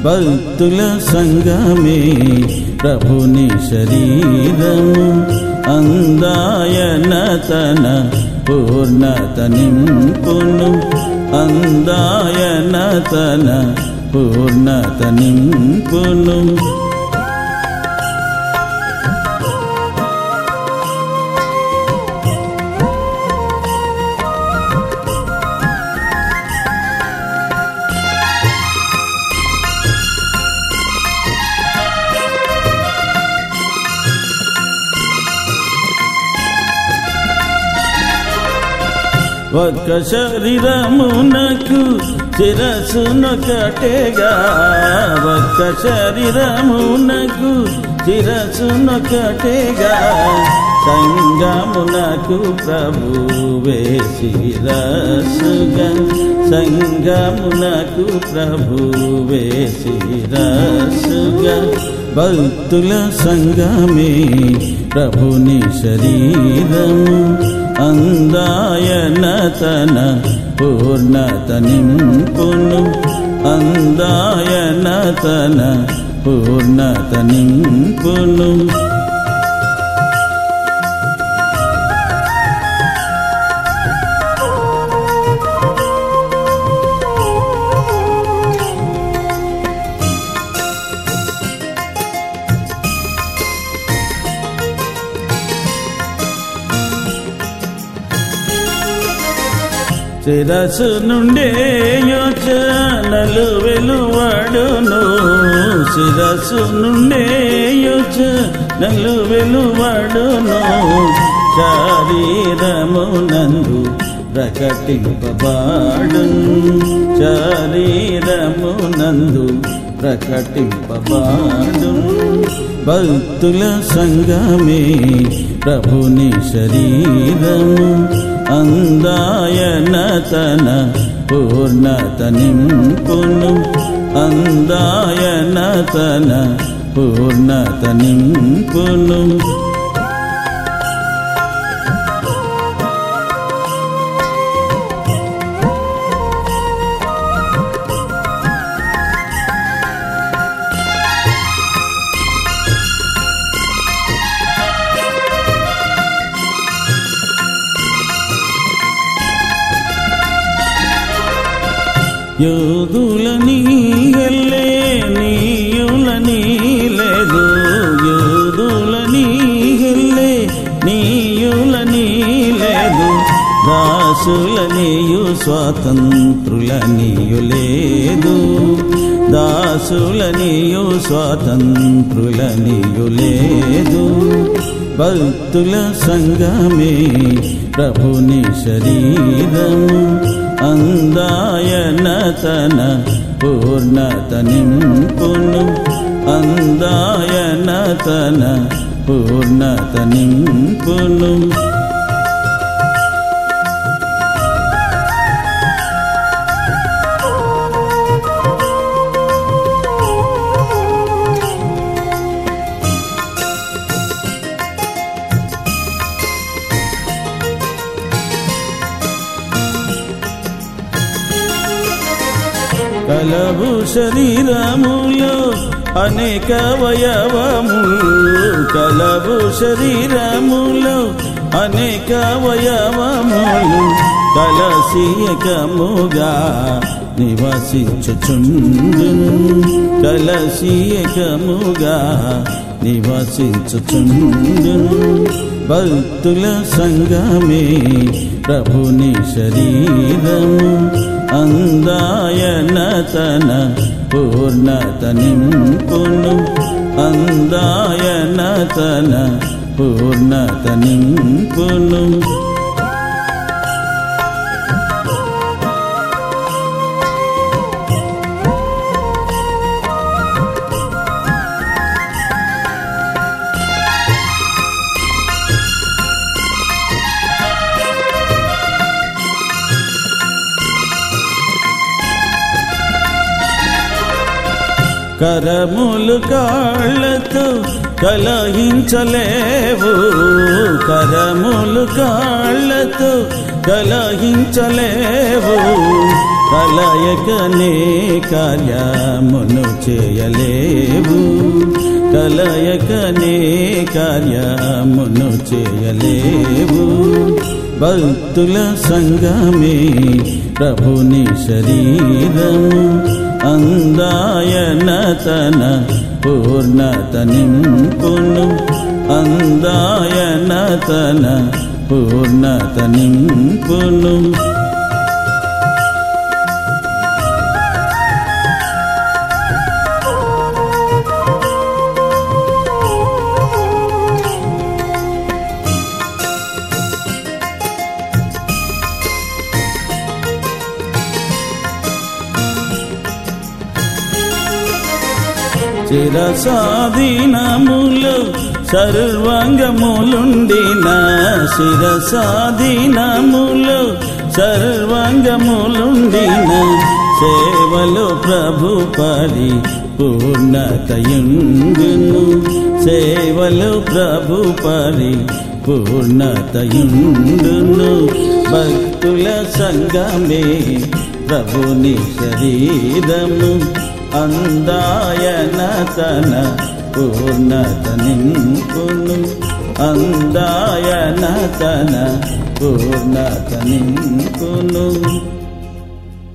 భక్తుల సంగమే ప్రభుని శరీరము అందాయన తన పూర్ణత నింపును అందాయన తన పూర్ణత నింపును ఒక్క శరీరమునకు శిరసునొకటేగా ఒక్క శరీరమునకు శిరసునొకటేగా సంగమునకు ప్రభువే శిరసుగా సంగమునకు ప్రభువే శిరసుగా భక్తుల సంగమే ప్రభుని శరీరము అందాయన తన పూర్ణత నింపును అందాయన తన పూర్ణత నింపును శిరసు నుండే యోచనలు వెలువడును శిరసు నుండే యోచనలు వెలువడును శరీరమునందు ప్రకటింపబాడు శరీరమునందు ప్రకటింపబాడు భక్తుల సంగమే ప్రభుని శరీరము అందాయన తన పూర్ణత నింపును అందాయన తన పూర్ణత నింపును యూదుల నీయల్లే నీయుల నీలేదు యూదుల నీయల్లే నీయుల నీలేదు దాసుల నీయు స్వాతంత్రుల నీయు లేదు దాసుల నీయు స్వాతంత్రుల నీయు లేదు భక్తుల సంగమే ప్రభుని శరీరము అందాయన తన పూర్ణత నింపును అందాయన తన పూర్ణత నింపును కలవు శరీరములో అనేక వయవములు కలవు శరీరములో అనేక వయవములు కలసీయకముగా నివసించుచుండును కలసీయకముగా నివసించుచుండును భక్తుల సంగమే ప్రభుని శరీరము అందాయన తన పూర్ణత నింపును అందాయన తన పూర్ణత నింపును కరములు కాళ్ళతో కలహించలేవు కరములు కాళ్ళతో కలహించలేవు కలయకనే కార్యమును చేయలేవు కలయకనే కార్యమును చేయలేవు భక్తుల సంగమే ప్రభుని శరీరము అందాయన తన పూర్ణత నింపును అందాయన తన పూర్ణత నింపును శిరసాధీనములు సర్వాంగములుండిన శిరసాధీనములు సర్వాంగములుండిన సేవలు ప్రభు పరి పూర్ణతయుండును సేవలు ప్రభు పరి పూర్ణతయుండును భక్తుల సంగమే ప్రభుని శరీరము అందాయన తన పూర్ణత నింపును అందాయన తన పూర్ణత నింపును